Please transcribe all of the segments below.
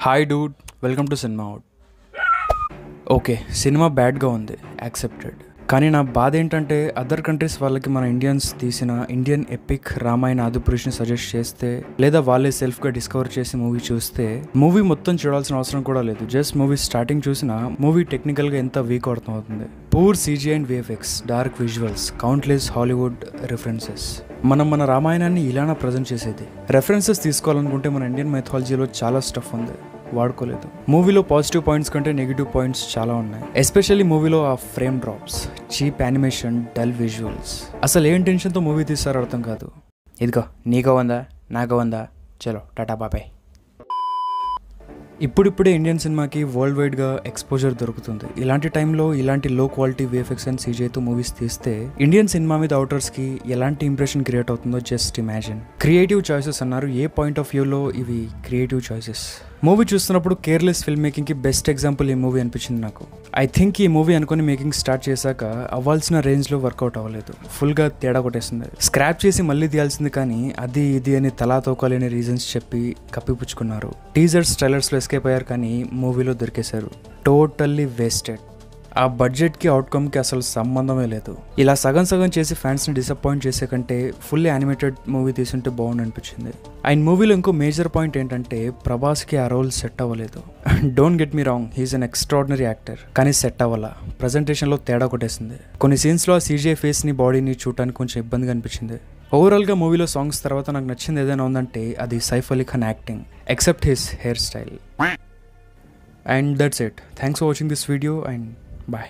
hi dude welcome to cinema out okay cinema బ్యాడ్గా ఉంది accepted కానీ నా బాధ ఏంటంటే అదర్ కంట్రీస్ వాళ్ళకి మన ఇండియన్స్ తీసిన ఇండియన్ ఎపిక్ రామాయణ ఆదిపురుషుని సజెస్ట్ చేస్తే లేదా వాళ్ళే సెల్ఫ్గా డిస్కవర్ చేసి మూవీ చూస్తే మూవీ మొత్తం చూడాల్సిన అవసరం కూడా లేదు జస్ట్ మూవీ స్టార్టింగ్ చూసిన మూవీ టెక్నికల్గా ఎంత వీక్ అర్థం అవుతుంది poor CG and VFX dark visuals countless Hollywood references మనం మన రామాయణాన్ని ఇలానా ప్రజెంట్ చేసేది రెఫరెన్సెస్ తీసుకోవాలనుకుంటే మన ఇండియన్ మైథాలజీలో చాలా స్టఫ్ ఉంది వాడుకోలేదు మూవీలో పాజిటివ్ పాయింట్స్ కంటే నెగిటివ్ పాయింట్స్ చాలా ఉన్నాయి ఎస్పెషల్లీ మూవీలో ఆ frame drops cheap animation dull visuals అసలు ఏం టెన్షన్తో మూవీ తీస్తారో అర్థం కాదు ఇదిగో నీకో వందా నాకో వందా చలో టాటా బాబాయ్ ఇప్పుడిప్పుడే ఇండియన్ సినిమాకి వరల్డ్ వైడ్గా ఎక్స్పోజర్ దొరుకుతుంది ఇలాంటి టైంలో ఇలాంటి లో క్వాలిటీ విఎఫ్ఎక్స్ అండ్ సీజీతో మూవీస్ తీస్తే ఇండియన్ సినిమా మీద అవుటర్స్కి ఎలాంటి ఇంప్రెషన్ క్రియేట్ అవుతుందో జస్ట్ ఇమాజిన్ క్రియేటివ్ చాయిసెస్ అన్నారు ఏ పాయింట్ ఆఫ్ వ్యూలో ఇవి క్రియేటివ్ చాయిసెస్ మూవీ చూస్తున్నప్పుడు కేర్లెస్ ఫిల్మ్ మేకింగ్కి బెస్ట్ ఎగ్జాంపుల్ ఈ మూవీ అనిపించింది నాకు ఐ థింక్ ఈ మూవీ అనుకుని మేకింగ్ స్టార్ట్ చేశాక అవ్వాల్సిన రేంజ్లో వర్కౌట్ అవ్వలేదు ఫుల్గా తేడా కొట్టేసింది స్క్రాప్ చేసి మళ్ళీ తీయాల్సింది కానీ అది ఇది అని తలా తోకాలేని రీజన్స్ చెప్పి కప్పిపుచ్చుకున్నారు టీజర్స్ ట్రైలర్స్లో ఎస్కేప్ అయ్యారు కానీ మూవీలో దొరికేశారు టోటల్లీ వేస్టెడ్ ఆ బడ్జెట్కి అవుట్కమ్కి అసలు సంబంధమే లేదు ఇలా సగం సగం చేసి ఫ్యాన్స్ని డిసప్పాయింట్ చేసే కంటే ఫుల్లీ యానిమేటెడ్ మూవీ తీసుంటే బాగుండు అనిపించింది ఆయన మూవీలో ఇంకో మేజర్ పాయింట్ ఏంటంటే ప్రభాస్కి ఆ రోల్ సెట్ అవ్వలేదు don't get me wrong he's an extraordinary actor కానీ సెట్ అవ్వాల ప్రజెంటేషన్లో తేడా కొట్టేసింది కొన్ని సీన్స్లో ఆ సీజే ఫేస్ని బాడీని చూడటానికి కొంచెం ఇబ్బందిగా అనిపించింది ఓవరాల్గా మూవీలో సాంగ్స్ తర్వాత నాకు నచ్చింది ఏదైనా ఉందంటే అది Saif Ali Khan acting except his hair style and that's it thanks for watching this video and bye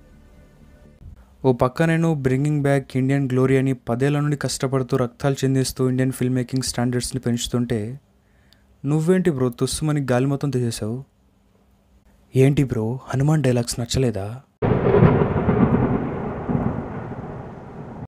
ఓ పక్క నేను బ్రింగింగ్ బ్యాక్ ఇండియన్ గ్లోరీ అని పదేళ్ల నుండి కష్టపడుతూ రక్తాలు చెందిస్తూ ఇండియన్ ఫిల్మ్ మేకింగ్ స్టాండర్డ్స్ని పెంచుతుంటే నువ్వేంటి బ్రో తుస్సుమని గాలి మొత్తం తీసేసావు ఏంటి బ్రో హనుమాన్ డైలాగ్స్ నచ్చలేదా